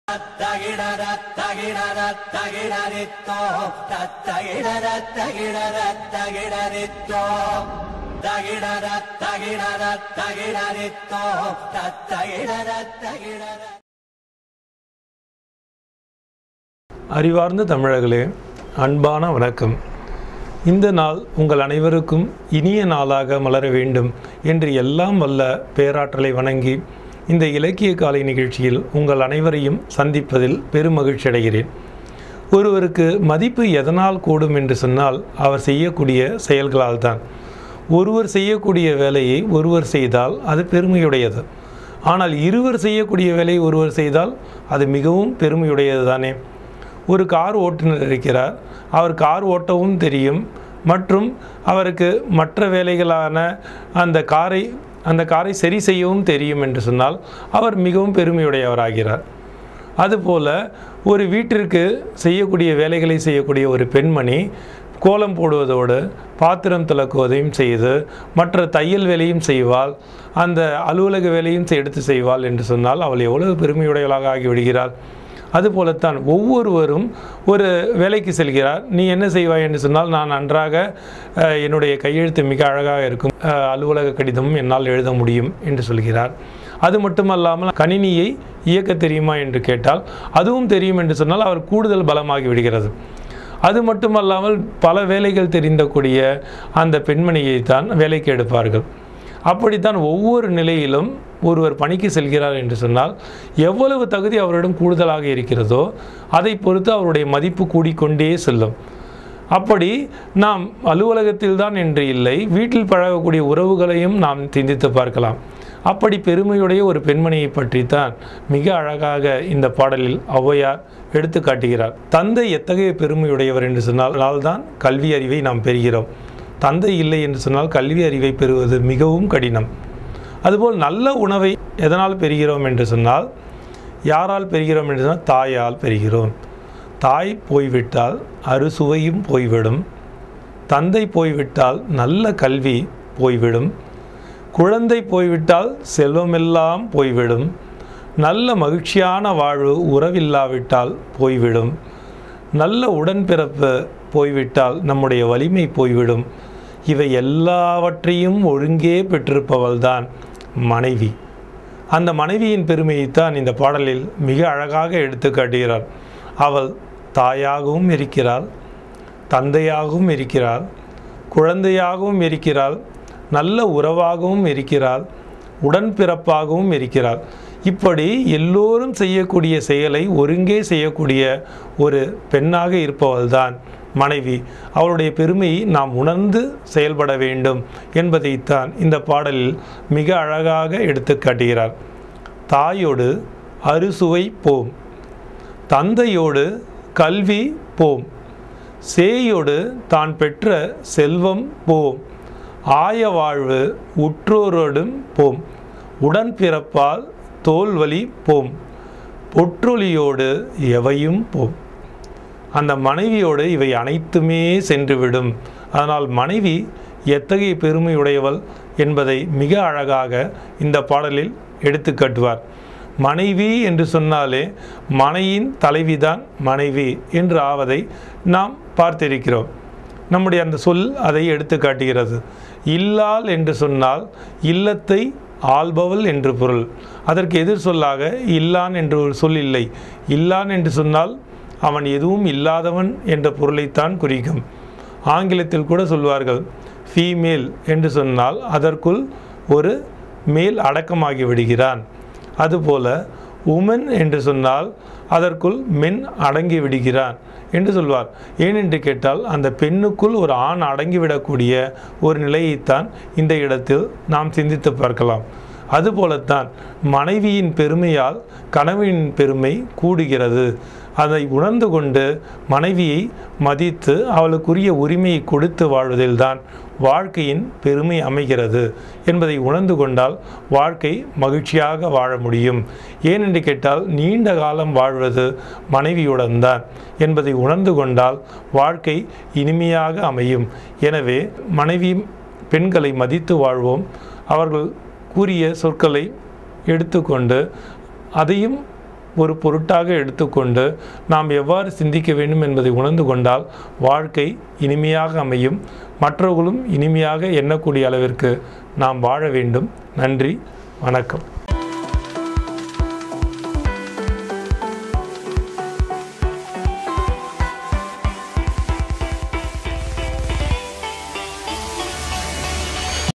தகிடர தகிடர தகிடரித்தோ தத்தகிடர தகிடர தகிடரித்தோ தகிடர தகிடர தகிடரித்தோ தத்தகிடர தகிடர அறிவார்ந்த தமிழர்களே அன்பான வணக்கம் இந்த நாள் உங்கள் அனைவருக்கும் இனிய நாளாக மலர வேண்டும் என்று எல்லாம் வல்ல பேராற்றலை வணங்கி இந்த இலக்கிய காலை நிகழ்ச்சியில் உங்கள் அனைவரையும் சந்திப்பதில் பெருமகிழ்ச்சி அடைகிறேன் ஒருவருக்கு மதிப்பு எதனால் கூடும் என்று சொன்னால் அவர் செய்யக்கூடிய செயல்களால் தான் ஒருவர் செய்யக்கூடிய வேலையை ஒருவர் செய்தால் அது பெருமையுடையது ஆனால் இருவர் செய்யக்கூடிய வேலையை ஒருவர் செய்தால் அது மிகவும் பெருமையுடையது தானே ஒரு கார் ஓட்டுநர் இருக்கிறார் அவர் கார் ஓட்டவும் தெரியும் மற்றும் அவருக்கு மற்ற வேலைகளான அந்த காரை அந்த காரை சரி செய்யவும் தெரியும் என்று சொன்னால் அவர் மிகவும் பெருமையுடையவராகிறார் அதுபோல ஒரு வீட்டிற்கு செய்யக்கூடிய வேலைகளை செய்யக்கூடிய ஒரு பெண்மணி கோலம் போடுவதோடு பாத்திரம் துலக்குவதையும் செய்து மற்ற தையல் வேலையும் செய்வாள் அந்த அலுவலக வேலையும் எடுத்து செய்வாள் என்று சொன்னால் அவள் எவ்வளவு பெருமையுடையவளாக ஆகிவிடுகிறாள் அதுபோலத்தான் ஒவ்வொருவரும் ஒரு வேலைக்கு செல்கிறார் நீ என்ன செய்வாய் என்று சொன்னால் நான் நன்றாக அஹ், என்னுடைய கையெழுத்து மிக அழகாக இருக்கும் அஹ், அலுவலக கடிதமும் என்னால் எழுத முடியும் என்று சொல்கிறார் அது மட்டுமல்லாமல் கணினியை இயக்க தெரியுமா என்று கேட்டால் அதுவும் தெரியும் என்று சொன்னால் அவர் கூடுதல் பலமாகி விடுகிறது அது மட்டுமல்லாமல் பல வேலைகள் தெரிந்தக்கூடிய அந்த பெண்மணியை தான் வேலைக்கு எடுப்பார்கள் அப்படித்தான் ஒவ்வொரு நிலையிலும் ஒருவர் பணிக்கு செல்கிறார் என்று சொன்னால் எவ்வளவு தகுதி அவரிடம் கூடுதலாக இருக்கிறதோ அதை பொறுத்து அவருடைய மதிப்பு கூடிக்கொண்டே செல்லும் அப்படி நாம் அலுவலகத்தில் தான் என்று இல்லை வீட்டில் பழகக்கூடிய உறவுகளையும் நாம் சிந்தித்து பார்க்கலாம் அப்படி பெருமையுடைய ஒரு பெண்மணியை பற்றித்தான் மிக அழகாக இந்த பாடலில் ஔவையார் எடுத்து காட்டுகிறார் தந்தை எத்தகைய பெருமையுடையவர் என்று சொன்னால் தான் கல்வி அறிவை நாம் பெறுகிறோம் தந்தை இல்லை என்று சொன்னால் கல்வி அறிவை பெறுவது மிகவும் கடினம் அதுபோல் நல்ல உணவை எதனால் பெறுகிறோம் என்று சொன்னால் யாரால் பெறுகிறோம் என்று சொன்னால் தாயால் பெறுகிறோம் தாய் போய்விட்டால் அறுசுவையும் போய்விடும் தந்தை போய்விட்டால் நல்ல கல்வி போய்விடும் குழந்தை போய்விட்டால் செல்வமெல்லாம் போய்விடும் நல்ல மகிழ்ச்சியான வாழ்வு உறவில்லாவிட்டால் போய்விடும் நல்ல உடன்பிறப்பு போய்விட்டால் நம்முடைய வலிமை போய்விடும் இவை எல்லாவற்றையும் ஒழுங்கே பெற்றிருப்பவள்தான் மனைவி அந்த மனைவியின் பெருமையைத்தான் இந்த பாடலில் மிக அழகாக எடுத்து காட்டுகிறார் அவள் தாயாகவும் இருக்கிறாள் தந்தையாகவும் இருக்கிறாள் குழந்தையாகவும் இருக்கிறாள் நல்ல உறவாகவும் இருக்கிறாள் உடன்பிறப்பாகவும் இருக்கிறாள் இப்படி எல்லோரும் செய்யக்கூடிய செயலை ஒருங்கே செய்யக்கூடிய ஒரு பெண்ணாக இருப்பவள்தான் மனைவி அவளுடைய பெருமையை நாம் உணர்ந்து செயல்பட வேண்டும் என்பதைத்தான் இந்த பாடலில் மிக அழகாக எடுத்து காட்டுகிறார் தாயோடு அறுசுவை போம் தந்தையோடு கல்வி போம் சேயோடு தான் பெற்ற செல்வம் போம் ஆய வாழ்வு உற்றோரோடும் போம் உடன்பிறப்பால் தோல்வலி போம் பொற்றொலியோடு எவையும் போம் அந்த மனைவியோடு இவை அனைத்துமே சென்றுவிடும் அதனால் மனைவி எத்தகைய பெருமையுடையவள் என்பதை மிக அழகாக இந்த பாடலில் எடுத்து காட்டுவார் மனைவி என்று சொன்னாலே மனையின் தலைவிதான் மனைவி என்று ஆவதை நாம் பார்த்திருக்கிறோம் நம்முடைய அந்த சொல் அதை எடுத்து காட்டுகிறது இல்லால் என்று சொன்னால் இல்லத்தை ஆள்பவள் என்று பொருள் அதற்கு எதிர் சொல்லாக இல்லான் என்று ஒரு சொல் இல்லை இல்லான் என்று சொன்னால் அவன் எதுவும் இல்லாதவன் என்ற பொருளைத்தான் குறிக்கும் ஆங்கிலத்தில் கூட சொல்வார்கள் ஃபீமேல் என்று சொன்னால் அதற்குள் ஒரு மேல் அடக்கமாகி விடுகிறான் அதுபோல உமன் என்று சொன்னால் அதற்குள் மென் அடங்கி விடுகிறான் என்று சொல்வார் ஏனென்று கேட்டால் அந்த பெண்ணுக்குள் ஒரு ஆண் அடங்கிவிடக்கூடிய ஒரு நிலையைத்தான் இந்த இடத்தில் நாம் சிந்தித்து பார்க்கலாம் அதுபோலத்தான் மனைவியின் பெருமையால் கணவனின் பெருமை கூடுகிறது அதை உணர்ந்து கொண்டு மனைவியை மதித்து அவளுக்குரிய உரிமையை கொடுத்து வாழ்வதில்தான் வாழ்க்கையின் பெருமை அமைகிறது என்பதை உணர்ந்து கொண்டால் வாழ்க்கை மகிழ்ச்சியாக வாழ முடியும் ஏனென்று கேட்டால் நீண்ட காலம் வாழ்வது மனைவியுடன் தான் என்பதை உணர்ந்து கொண்டால் வாழ்க்கை இனிமையாக அமையும் எனவே மனைவி பெண்களை மதித்து வாழ்வோம் அவர்கள் கூறிய சொற்களை எடுத்துக்கொண்டு அதையும் ஒரு பொருட்டாக எடுத்துக்கொண்டு நாம் எவ்வாறு சிந்திக்க வேண்டும் என்பதை உணர்ந்து கொண்டால் வாழ்க்கை இனிமையாக அமையும் மற்றவர்களும் இனிமையாக எண்ணக்கூடிய அளவிற்கு நாம் வாழ வேண்டும் நன்றி வணக்கம்